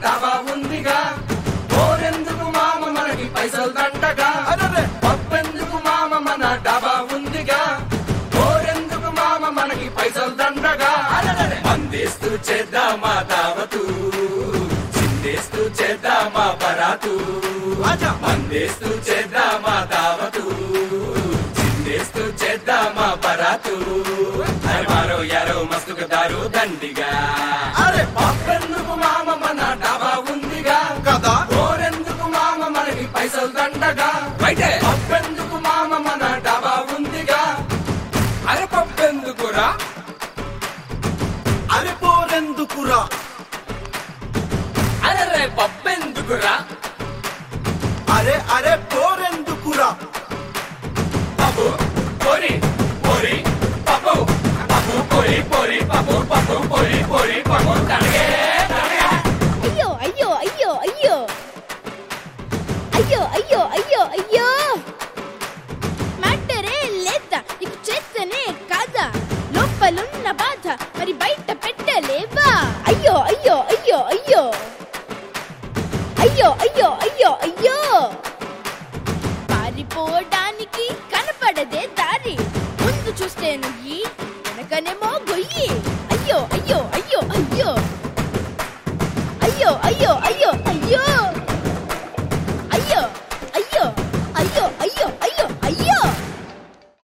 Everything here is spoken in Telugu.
డాబా ఉందిగా పోరెందుకు మామ మనకి పైసలు దండగా అరెరే! పప్పెందుకు మామ మన డాబా ఉందిగా పోరెందుకు మామ మనకి పైసలు దండగా అరెరే! అందేస్తూ చేద్దామా దావతు చిందేస్తూ చేద్దామా బరాతు ఆజా! అందేస్తూ చేద్దామా దావతు చిందేస్తూ చేద్దామా బరాతు అరే మారో యారో మస్తుకు దారు దండిగా అరే పప్పెందుకు మామ మన డాబా ఉందిగా కదా పోరెందుకు మామ మనకి పైసలు దండగా బయటే పప్పెందుకు మామ మన డాబా ఉందిగా అరే పప్పెందుకురా అరే పోరెందుకురా అరే పప్పెందుకురా అరే అరే పోరెందుకురా పప్పు పొరి పొరి పప్పు పప్పు పొరి పొరి పప్పు పప్పు పొరి పొరి పప్పు తనగే అయ్యో అయ్యో అయ్యో అయ్యో అయ్యో అయ్యో అయ్యో అయ్యో మ్యాటరే లేదా నీకు చేస్తేనే కాదా లోపలున్న బాధ మరి బయట పెట్టలేవా అయ్యో అయ్యో అయ్యో అయ్యో అయ్యో అయ్యో అయ్యో అయ్యో పారిపోవడానికి కనపడదే దారి ముందు చూస్తే నుయ్యి వెనకనేమో గొయ్యి